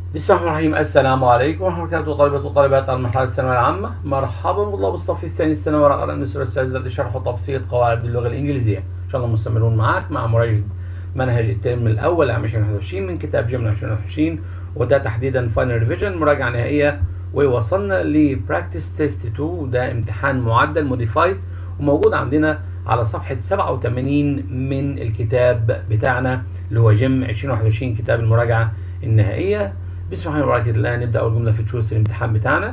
بسم الله الرحمن الرحيم السلام عليكم ورحمة الله وبركاته طلبة وطالبات المرحلة الثانوية العامة مرحبا بالله بالصف الثاني الثانوي ورقة المستر الأستاذ الذي شرح وتبسيط قواعد اللغة الإنجليزية إن شاء الله مستمرون معاك مع مراجعة منهج الترم الأول عام 2021 من كتاب جملة 2021 وده تحديدا فاينل ريفيجن مراجعة نهائية ووصلنا لبراكتس تيست 2 وده امتحان معدل موديفايد وموجود عندنا على صفحة 87 من الكتاب بتاعنا اللي هو جيم 2021 كتاب المراجعة النهائية بسم الله الرحمن الرحيم الآن نبدأ أول جملة في تشوز الامتحان بتاعنا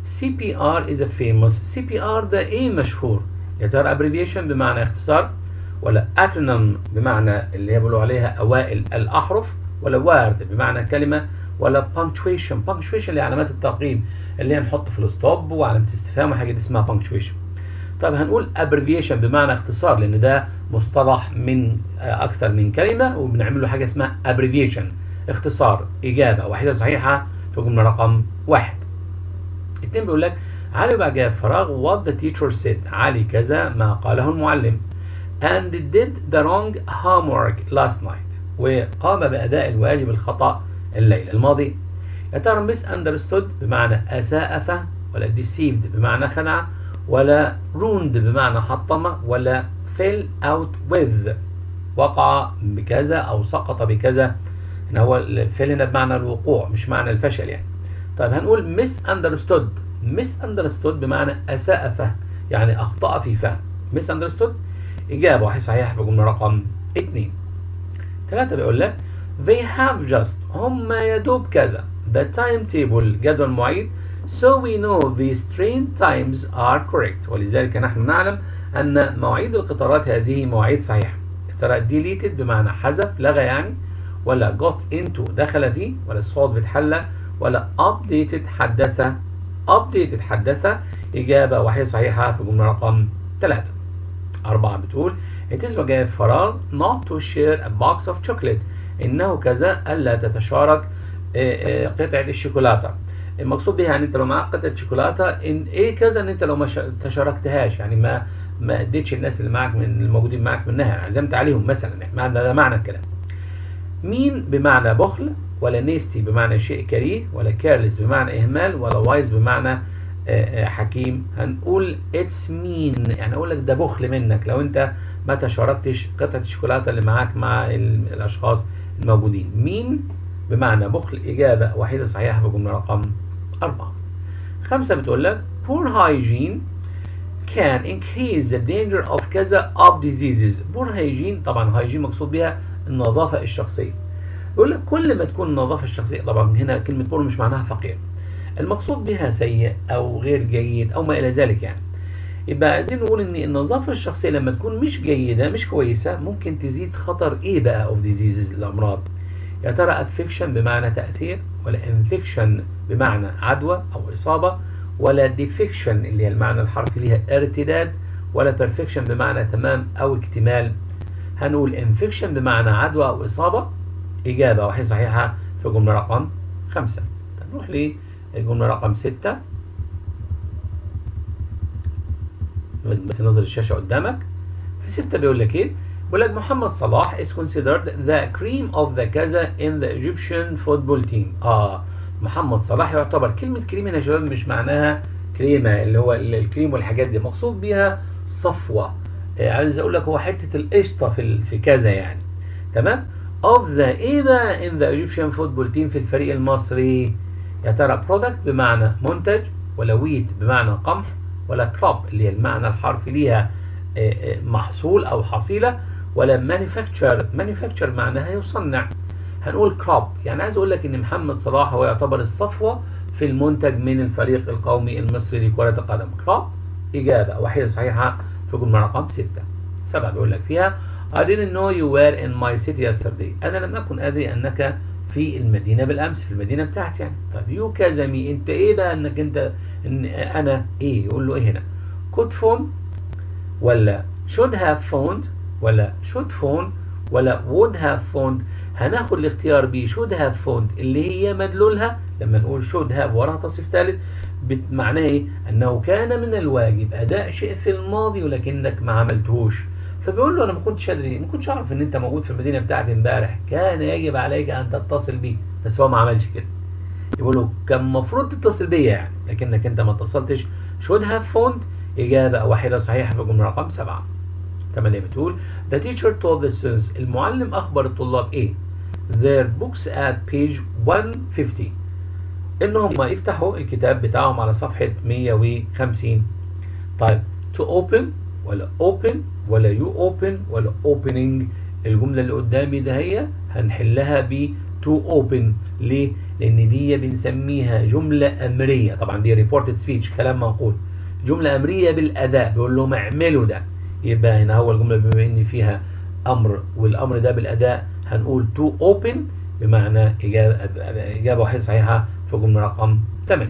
CPR is a famous CPR ده إيه مشهور يا ترى abbreviation بمعنى اختصار ولا acronym بمعنى اللي هي بيقولوا عليها أوائل الأحرف ولا word بمعنى كلمة ولا punctuation punctuation اللي هي علامات الترقيم اللي هي نحط في الستوب وعلامة استفهام وحاجة دي اسمها punctuation طب هنقول abbreviation بمعنى اختصار لأن ده مصطلح من أكثر من كلمة وبنعمل له حاجة اسمها abbreviation اختصار إجابة واحدة صحيحة في جملة رقم واحد اتنين بيقول لك علي بقى جاب فراغ what the teacher said علي كذا ما قاله المعلم and did the wrong homework last night وقام بأداء الواجب الخطأ الليلة الماضي يا ترى misunderstood بمعنى أساء فهم ولا deceived بمعنى خدع ولا ruined بمعنى حطم ولا fell out with وقع بكذا أو سقط بكذا ان هو الفعل هنا بمعنى الوقوع مش معنى الفشل يعني طيب هنقول misunderstood misunderstood بمعنى اساء فهم يعني اخطا في فهم misunderstood اجابه واحد صحيحه في جمله رقم اثنين ثلاثة بيقول لك they have just هم يا دوب كذا the timetable جدول معيد so we know these train times are correct ولذلك نحن نعلم أن مواعيد القطارات هذه مواعيد صحيحة ترى deleted بمعنى حذف لغى يعني ولا got into دخل فيه ولا الصوت بتحلى ولا updated حدث updated حدث إجابة واحدة صحيحة في جملة رقم ثلاثة أربعة بتقول it is جاي فراغ not to share a box of chocolate إنه كذا ألا تتشارك قطعة الشوكولاتة المقصود بها يعني انت لو معاك قطعة شوكولاتة ان ايه كذا ان انت لو ما تشاركتهاش يعني ما ما اديتش الناس اللي معاك من الموجودين معاك منها عزمت عليهم مثلا يعني ده معنى الكلام مين بمعنى بخل ولا نيستي بمعنى شيء كريه ولا كيرلس بمعنى إهمال ولا وايز بمعنى حكيم هنقول اتس مين يعني أقول لك ده بخل منك لو أنت ما تشاركتش قطعة الشوكولاتة اللي معاك مع الأشخاص الموجودين مين بمعنى بخل إجابة واحدة صحيحة في جملة رقم أربعة خمسة بتقول لك poor hygiene can increase the danger of كذا of diseases poor hygiene طبعا hygiene مقصود بها النظافة الشخصية يقول لك كل ما تكون النظافة الشخصية طبعا هنا كلمة بور مش معناها فقير المقصود بها سيء أو غير جيد أو ما إلى ذلك يعني يبقى عايزين نقول إن النظافة الشخصية لما تكون مش جيدة مش كويسة ممكن تزيد خطر إيه بقى أوف ديزيزز الأمراض يا ترى افكشن بمعنى تأثير ولا انفكشن بمعنى عدوى أو إصابة ولا ديفكشن اللي هي المعنى الحرفي ليها ارتداد ولا بيرفكشن بمعنى تمام أو اكتمال هنقول انفكشن بمعنى عدوى أو إصابة إجابة واحدة صحيحة في جملة رقم خمسة نروح للجملة رقم ستة بس نظر الشاشة قدامك في ستة بيقول لك إيه؟ بيقول لك محمد صلاح is considered the cream of the كذا in the Egyptian football team آه محمد صلاح يعتبر كلمة كريم هنا يا شباب مش معناها كريمة اللي هو الكريم والحاجات دي مقصود بيها صفوة عايز اقول لك هو حته القشطه في في كذا يعني تمام of the ايه بقى in the Egyptian football team في الفريق المصري يا ترى product بمعنى منتج ولا ويت بمعنى قمح ولا كروب اللي هي المعنى الحرفي ليها محصول او حصيله ولا manufacture manufacture معناها يصنع هنقول كروب يعني عايز اقول لك ان محمد صلاح هو يعتبر الصفوه في المنتج من الفريق القومي المصري لكره القدم كروب اجابه واحده صحيحه في جملة رقم 6 سبعة بيقول لك فيها I didn't know you were in my city yesterday أنا لم أكن أدري أنك في المدينة بالأمس في المدينة بتاعتي يعني طب يو كذا مي أنت إيه بقى أنك أنت إن أنا إيه يقول له إيه هنا could phone ولا should have phoned ولا should phone ولا would have phoned هناخد الاختيار ب should have phoned اللي هي مدلولها لما نقول should have وراها تصريف ثالث معناه ايه؟ انه كان من الواجب اداء شيء في الماضي ولكنك ما عملتهوش فبيقول له انا ما كنتش ادري ما كنتش اعرف ان انت موجود في المدينه بتاعتي امبارح كان يجب عليك ان تتصل بي بس هو ما عملش كده يقول له كان المفروض تتصل بيا يعني لكنك انت ما اتصلتش should have phoned إجابة واحدة صحيحة في الجملة رقم سبعة 8 بتقول The teacher told the students المعلم أخبر الطلاب إيه their books at page 150 إنهم يفتحوا الكتاب بتاعهم على صفحة 150 طيب to open ولا open ولا you open ولا opening الجملة اللي قدامي ده هي هنحلها ب to open ليه؟ لأن دي بنسميها جملة أمرية طبعا دي reported speech كلام منقول جملة أمرية بالأداء بيقول لهم اعملوا ده يبقى هنا هو الجملة بما إن فيها أمر والأمر ده بالأداء هنقول to open بمعنى إجابة إجابة واحدة صحيحة في الجملة رقم 8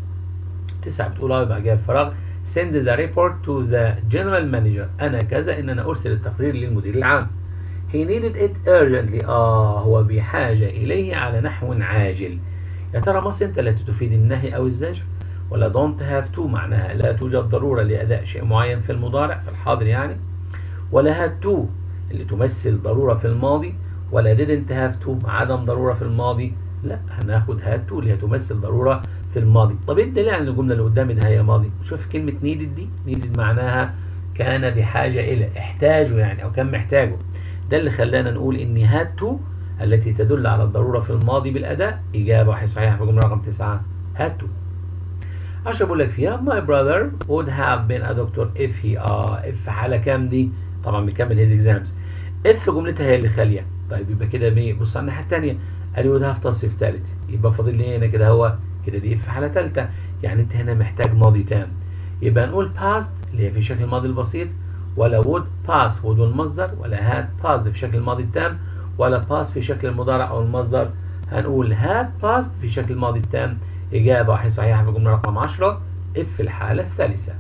تسعة بتقول أهو يبقى إجابة فراغ send the report to the general manager أنا كذا إن أنا أرسل التقرير للمدير العام he needed it urgently آه هو بحاجة إليه على نحو عاجل يا ترى مصر أنت التي تفيد النهي أو الزجر ولا don't have to معناها لا توجد ضرورة لأداء شيء معين في المضارع في الحاضر يعني ولا had to اللي تمثل ضرورة في الماضي ولا didn't have to عدم ضرورة في الماضي لا هناخد had to اللي هي تمثل ضرورة في الماضي طب ايه الدليل على الجملة اللي قدامي ده هي ماضي شوف كلمة needed دي needed معناها كان بحاجة إلى احتاجه يعني أو كان محتاجه ده اللي خلانا نقول إن had to التي تدل على الضرورة في الماضي بالأداء إجابة صحيحة في الجملة رقم 9 had to عشان بقول لك فيها my brother would have been a doctor if he اه if في حالة كام دي طبعا بيكمل his exams if جملتها هي اللي خالية طيب يبقى كده بيه بص على الناحية التانية قال would have تصريف ثالث يبقى فاضل لي هنا كده هو كده دي في حالة ثالثة يعني انت هنا محتاج ماضي تام يبقى نقول past اللي هي في شكل الماضي البسيط ولا would pass would المصدر ولا had passed في شكل الماضي التام ولا pass في شكل المضارع او المصدر هنقول had passed في شكل الماضي التام إجابة واحدة صحيحة في الجملة رقم 10 if في الحالة الثالثة.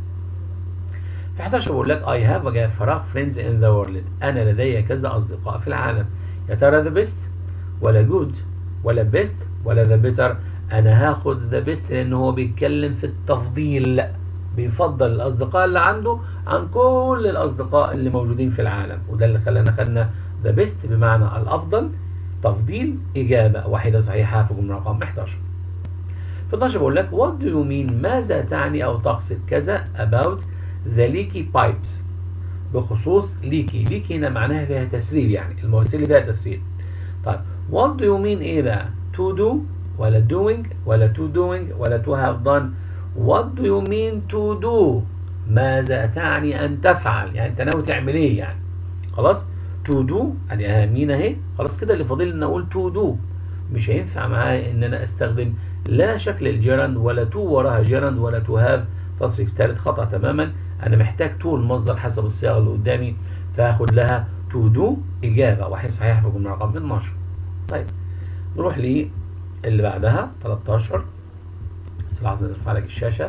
في 11 بقول لك I have وجاء فراغ friends in the world أنا لدي كذا أصدقاء في العالم يا ترى the best ولا good ولا best ولا the better أنا هاخد the best لأن هو بيتكلم في التفضيل بيفضل الأصدقاء اللي عنده عن كل الأصدقاء اللي موجودين في العالم وده اللي خلانا خدنا the best بمعنى الأفضل تفضيل إجابة واحدة صحيحة في الجملة رقم 11 في 12 بقول لك what do you mean ماذا تعني أو تقصد كذا about the leaky pipes بخصوص leaky leaky هنا معناها فيها تسريب يعني المواسير اللي فيها تسريب طيب what do you mean إيه بقى to do ولا doing ولا to doing ولا to have done what do you mean to do ماذا تعني أن تفعل يعني أنت ناوي تعمل إيه يعني خلاص to do ادي اهمين اهي خلاص كده اللي فاضل لنا اقول to do مش هينفع معايا ان انا استخدم لا شكل الجيرند ولا تو وراها جيرند ولا تو هاف تصريف ثالث خطأ تماما انا محتاج تو المصدر حسب الصياغه اللي قدامي فهاخد لها تو دو اجابه واحد صحيح في الجمله رقم 12 طيب نروح للي بعدها 13 بس لحظه نرفع لك الشاشه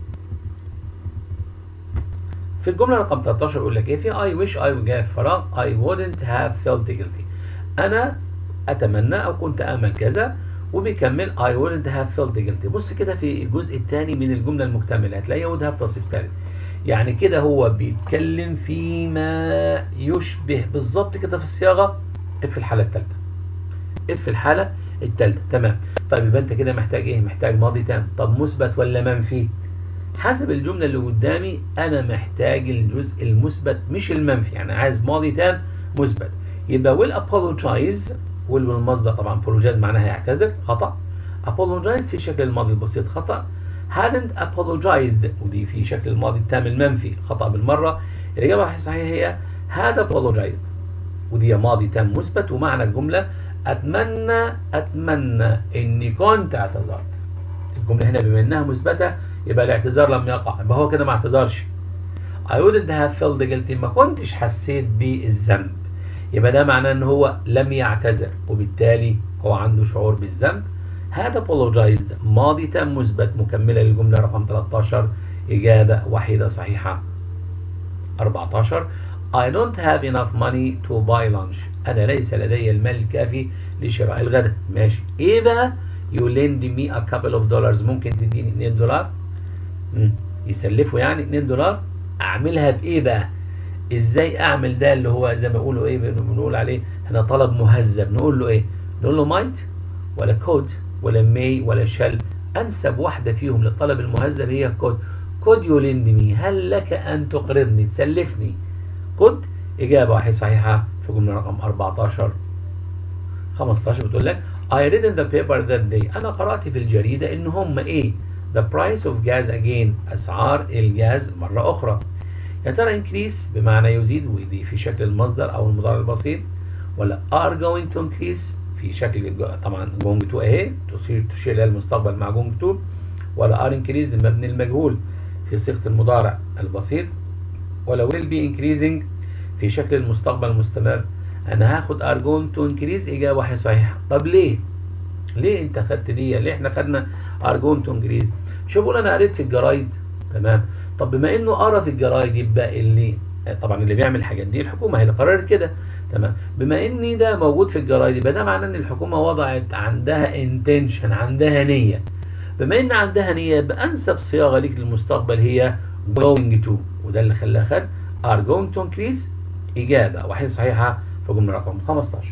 في الجمله رقم 13 يقول لك ايه في I wish I جاء فراغ I wouldn't have felt guilty انا اتمنى او كنت امل كذا وبيكمل I wouldn't have felt guilty بص كده في الجزء الثاني من الجمله المكتمله هتلاقي would have تصريف ثالث يعني كده هو بيتكلم فيما يشبه بالظبط كده في الصياغه في الحاله الثالثه في الحاله الثالثه تمام طيب يبقى انت كده محتاج ايه محتاج ماضي تام طب مثبت ولا منفي حسب الجمله اللي قدامي انا محتاج الجزء المثبت مش المنفي يعني عايز ماضي تام مثبت يبقى will apologize will والمصدر طبعا apologize معناها يعتذر خطأ apologize في شكل الماضي البسيط خطأ hadn't apologized ودي في شكل الماضي التام المنفي خطأ بالمرة الإجابة الصحيحة هي had apologized ودي ماضي تام مثبت ومعنى الجملة أتمنى أتمنى إني كنت اعتذرت الجملة هنا بما إنها مثبتة يبقى الاعتذار لم يقع يبقى هو كده ما اعتذرش I wouldn't have felt guilty ما كنتش حسيت بالذنب يبقى ده معناه ان هو لم يعتذر وبالتالي هو عنده شعور بالذنب هذا apologized ماضي تام مثبت مكملة للجملة رقم 13 إجابة وحيدة صحيحة 14 I don't have enough money to buy lunch أنا ليس لدي المال الكافي لشراء الغداء ماشي إيه بقى you lend me a couple of dollars ممكن تديني 2 دولار مم. يسلفوا يعني 2 دولار أعملها بإيه بقى ازاي اعمل ده اللي هو زي ما بيقولوا ايه بنقول عليه احنا طلب مهذب نقول له ايه نقول له مايت ولا كود ولا may ولا shall أنسب واحدة فيهم للطلب المهذب هي could could you lend me هل لك أن تقرضني تسلفني could إجابة واحدة صحيحة في جملة رقم 14 15 بتقول لك I read in the paper that day أنا قرأت في الجريدة إن هم إيه the price of gas again أسعار الجاز مرة أخرى يا ترى increase بمعنى يزيد ودي في شكل المصدر أو المضارع البسيط ولا are going to increase في شكل طبعا going to اهي تصير تشير الى المستقبل مع going to ولا are increased المبني المجهول في صيغه المضارع البسيط ولا will be increasing في شكل المستقبل المستمر انا هاخد are going to increase اجابه واحده صحيحه طب ليه ليه انت خدت دي ليه احنا خدنا are going to increase شوف بقول انا قريت في الجرايد تمام طب بما انه قرا في الجرايد يبقى اللي طبعا اللي بيعمل الحاجات دي الحكومه هي اللي قررت كده تمام بما ان ده موجود في الجرايد يبقى ده معناه ان الحكومه وضعت عندها انتنشن عندها نيه بما ان عندها نيه يبقى انسب صياغه ليك للمستقبل هي going to وده اللي خلاها خد are going to increase اجابه واحده صحيحه في جمله رقم 15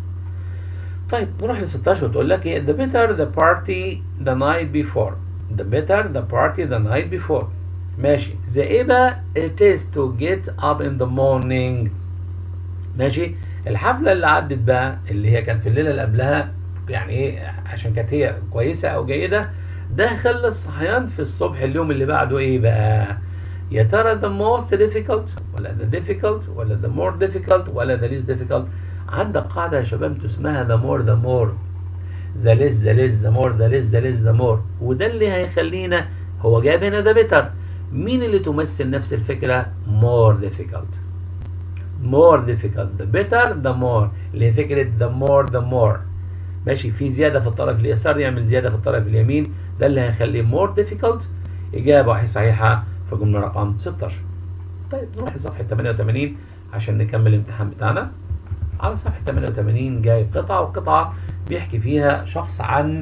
طيب نروح ل 16 وتقول لك ايه the better the party the night before the better the party the night before ماشي the ايه بقى it is to get up in the morning ماشي الحفله اللي عدت بقى اللي هي كانت في الليله اللي قبلها يعني ايه عشان كانت هي كويسه او جيده ده خلى الصحيان في الصبح اليوم اللي بعده ايه بقى يا ترى the most difficult ولا the difficult ولا the more difficult ولا the least difficult عندك قاعده يا شباب اسمها the more the more the less the less the more the less the less the more وده اللي هيخلينا هو جاب هنا ده better مين اللي تمثل نفس الفكره more difficult more difficult the better the more اللي هي فكرة the more the more ماشي في زيادة في الطرف اليسار يعمل زيادة في الطرف اليمين ده اللي هيخليه more difficult إجابة واحدة صحيحة في جملة رقم 16 طيب نروح لصفحة 88 عشان نكمل الامتحان بتاعنا على صفحة 88 جايب قطعة والقطعة بيحكي فيها شخص عن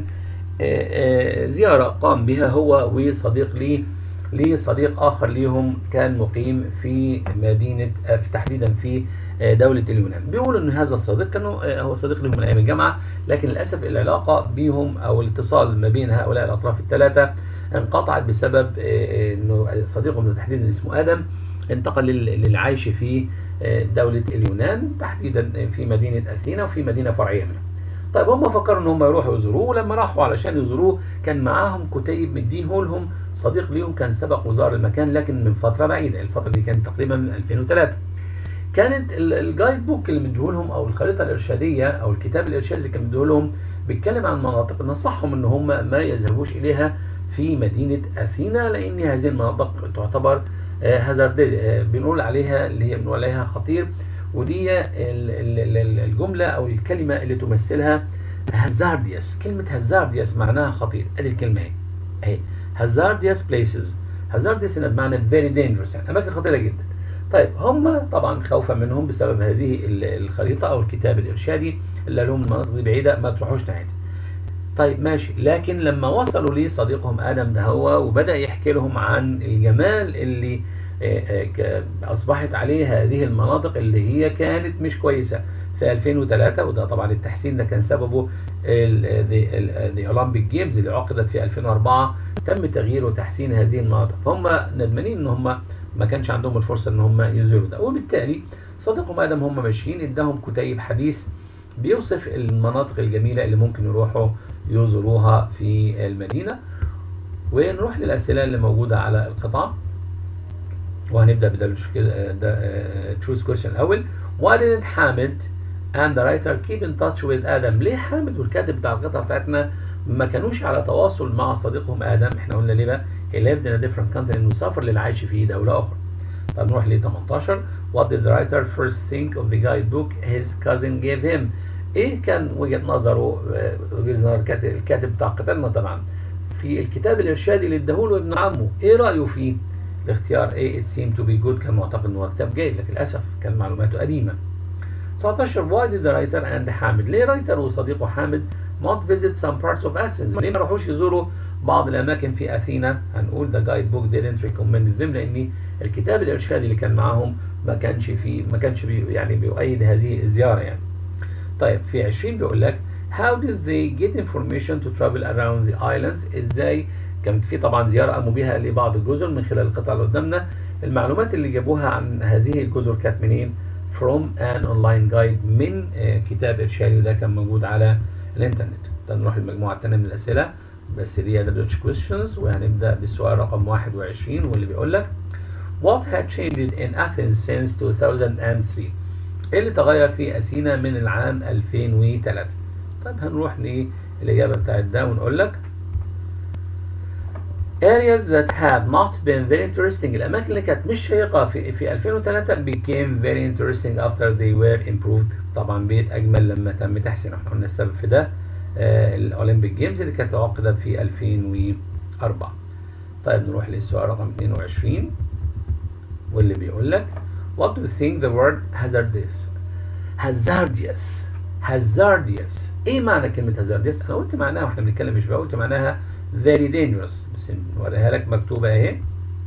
زيارة قام بها هو وصديق ليه لصديق آخر ليهم كان مقيم في مدينة في تحديدا في دولة اليونان بيقولوا إن هذا الصديق كانوا هو صديق لهم من أيام الجامعة لكن للأسف العلاقة بيهم أو الاتصال ما بين هؤلاء الأطراف الثلاثة انقطعت بسبب إنه صديقهم تحديدا اسمه آدم انتقل للعيش في دولة اليونان تحديدا في مدينة أثينا وفي مدينة فرعية منها طيب هم فكروا ان هم يروحوا يزوروه ولما راحوا علشان يزوروه كان معاهم كتيب مدينه لهم صديق ليهم كان سبق وزار المكان لكن من فتره بعيده الفتره دي كانت تقريبا من 2003 كانت الجايد بوك اللي مديه لهم او الخريطه الارشاديه او الكتاب الارشادي اللي كان مديه لهم بيتكلم عن مناطق نصحهم ان هم ما يذهبوش اليها في مدينه اثينا لان هذه المناطق تعتبر هازارد بنقول عليها اللي هي بنقول عليها خطير ودي الجملة أو الكلمة اللي تمثلها هازارديوس كلمة هازارديوس معناها خطير ادي الكلمة اهي اهي هازارديوس بليسز هازارديوس هنا بمعنى فيري dangerous يعني أماكن خطيرة جدا طيب هم طبعا خوفا منهم بسبب هذه الخريطة أو الكتاب الإرشادي اللي لهم المناطق دي بعيدة ما تروحوش ناحيتها طيب ماشي لكن لما وصلوا ليه صديقهم آدم ده هو وبدأ يحكي لهم عن الجمال اللي أصبحت عليه هذه المناطق اللي هي كانت مش كويسة في 2003 وده طبعا التحسين ده كان سببه الأولمبيك جيمز اللي عقدت في 2004 تم تغيير وتحسين هذه المناطق فهم ندمانين ان هم ما كانش عندهم الفرصة ان هم يزوروا ده وبالتالي صديقهم آدم هم ماشيين اداهم كتيب حديث بيوصف المناطق الجميلة اللي ممكن يروحوا يزوروها في المدينة ونروح للأسئلة اللي موجودة على القطعة وهنبدا بده تشوز كويشن الاول why didn't حامد and the writer keep in touch with ادم ليه حامد والكاتب بتاع القطعه بتاعتنا ما كانوش على تواصل مع صديقهم ادم احنا قلنا ليه بقى he lived in a different country انه سافر للعيش في دوله اخرى طب نروح ل 18 what did the writer first think of the guidebook his cousin gave him ايه كان وجهه نظره وجهه نظر الكاتب بتاع قتالنا طبعا في الكتاب الارشادي اللي اداهوله ابن عمه ايه رايه فيه الاختيار A it seemed to be good كان معتقد ان هو كتاب جيد لكن للاسف كان معلوماته قديمه 19 why did the writer and حامد ليه رايتر وصديقه حامد not visit some parts of Athens ليه ما راحوش يزوروا بعض الاماكن في اثينا هنقول the guidebook didn't recommend them لان الكتاب الارشادي اللي كان معاهم ما كانش فيه ما كانش بي يعني بيؤيد هذه الزياره يعني طيب في 20 بيقول لك how did they get information to travel around the islands ازاي كان في طبعا زياره قاموا بها لبعض الجزر من خلال القطع اللي قدامنا المعلومات اللي جابوها عن هذه الجزر كانت منين from an online guide من آه، كتاب ارشادي وده كان موجود على الانترنت طب نروح للمجموعه الثانيه من الاسئله بس دي دبليو questions وهنبدا بالسؤال رقم 21 واللي بيقول لك What had changed in Athens since 2003 ايه اللي تغير في اثينا من العام 2003 طب هنروح للاجابه بتاعت ده ونقول لك areas that had not been very interesting الاماكن اللي كانت مش شيقه في في 2003 became very interesting after they were improved طبعا بقت اجمل لما تم تحسينها احنا قلنا السبب في ده آه الاولمبيك جيمز اللي كانت عقدت في 2004 طيب نروح للسؤال رقم 22 واللي بيقول لك What do you think the word hazardous hazardous hazardous ايه معنى كلمة hazardous؟ انا قلت معناها واحنا بنتكلم مش بقى قلت معناها very dangerous بس نوريها لك مكتوبة اهي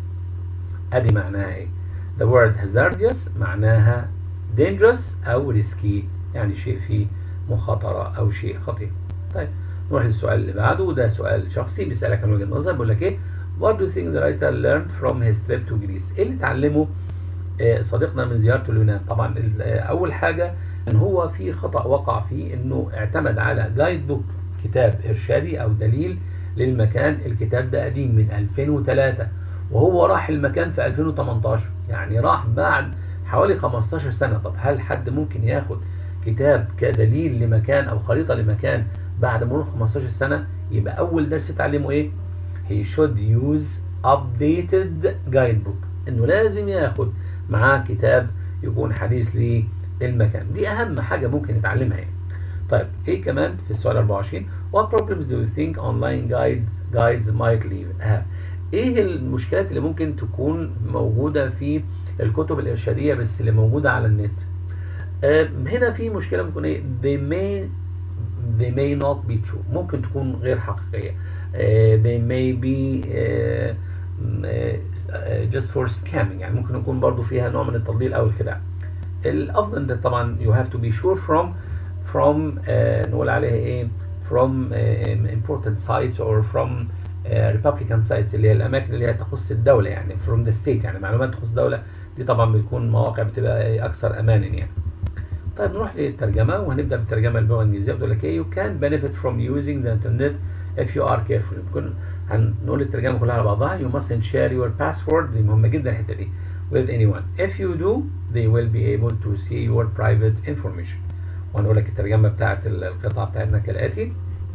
ادي معناها ايه the word hazardous معناها dangerous او risky يعني شيء فيه مخاطرة او شيء خطير طيب نروح للسؤال اللي بعده وده سؤال شخصي بيسألك عن وجهة نظر بيقول لك ايه What do you think the writer learned from his trip to Greece؟ ايه اللي اتعلمه آه، صديقنا من زيارته اليونان؟ طبعا ال- آه، اول حاجة ان هو في خطأ وقع فيه انه اعتمد على جايد بوك كتاب ارشادي او دليل للمكان الكتاب ده قديم من 2003 وهو راح المكان في 2018 يعني راح بعد حوالي 15 سنة طب هل حد ممكن ياخد كتاب كدليل لمكان او خريطة لمكان بعد مرور 15 سنة يبقى اول درس اتعلمه ايه he should use updated guidebook انه لازم ياخد معاه كتاب يكون حديث للمكان دي اهم حاجة ممكن يتعلمها يعني طيب ايه كمان في السؤال 24 what problems do you think online guides guides might leave have ايه المشكلات اللي ممكن تكون موجودة في الكتب الارشادية بس اللي موجودة على النت آه، هنا في مشكلة ممكن ايه they may they may not be true ممكن تكون غير حقيقية آه، they may be آه، م- آه، آه، just for scamming يعني ممكن يكون برضو فيها نوع من التضليل او الخداع الافضل ده طبعا you have to be sure from from آه، نقول عليها ايه from آه، important sites or from آه، Republican sites اللي هي الاماكن اللي هي تخص الدوله يعني from the state يعني معلومات تخص الدوله دي طبعا بتكون مواقع بتبقى إيه اكثر امانا يعني طيب نروح للترجمه وهنبدا بالترجمه باللغه الانجليزيه بتقول لك ايه you can benefit from using the internet if you are careful ممكن هنقول الترجمه كلها على بعضها you mustn't share your password دي مهمه جدا الحته دي with anyone if you do they will be able to see your private information وهنقول لك الترجمه بتاعت القطعه بتاعتنا كالاتي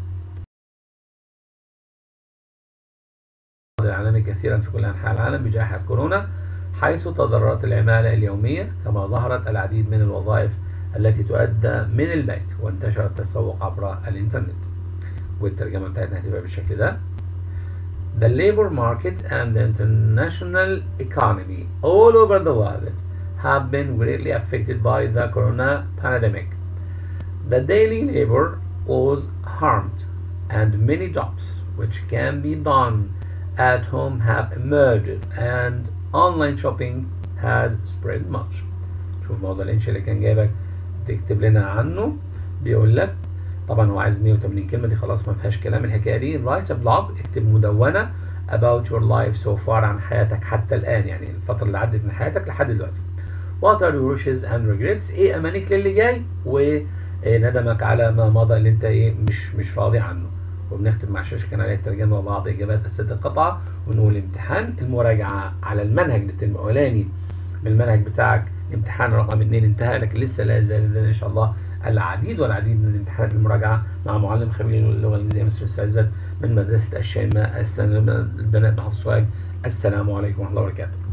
العالمي كثيرا في كل انحاء العالم بجائحه كورونا حيث تضررت العماله اليوميه كما ظهرت العديد من الوظائف التي تؤدى من البيت وانتشر التسوق عبر الانترنت والترجمه بتاعتنا هتبقى بالشكل ده The labor market and the international economy all over the world have been greatly affected by the corona pandemic. The daily labor was harmed and many jobs which can be done at home have emerged and online shopping has spread much. شوف موضوع الانشاء اللي كان جايبك تكتب لنا عنه بيقول لك طبعا هو عايز 180 كلمه دي خلاص ما فيهاش كلام الحكايه دي write a blog اكتب مدونه about your life so far عن حياتك حتى الان يعني الفتره اللي عدت من حياتك لحد دلوقتي what are your wishes and regrets ايه امانيك للي جاي وندمك على ما مضى اللي انت ايه مش مش راضي عنه وبنختم مع الشاشه كان عليها الترجمه وبعض اجابات اسئله القطعه ونقول امتحان المراجعه على المنهج للترم الاولاني من المنهج بتاعك امتحان رقم اثنين انتهى لكن لسه لا يزال لدينا ان شاء الله العديد والعديد من امتحانات المراجعه مع معلم خبير اللغه الانجليزيه مستر السعزت من مدرسه الشيماء البنات محافظ سوهاج السلام عليكم ورحمه الله وبركاته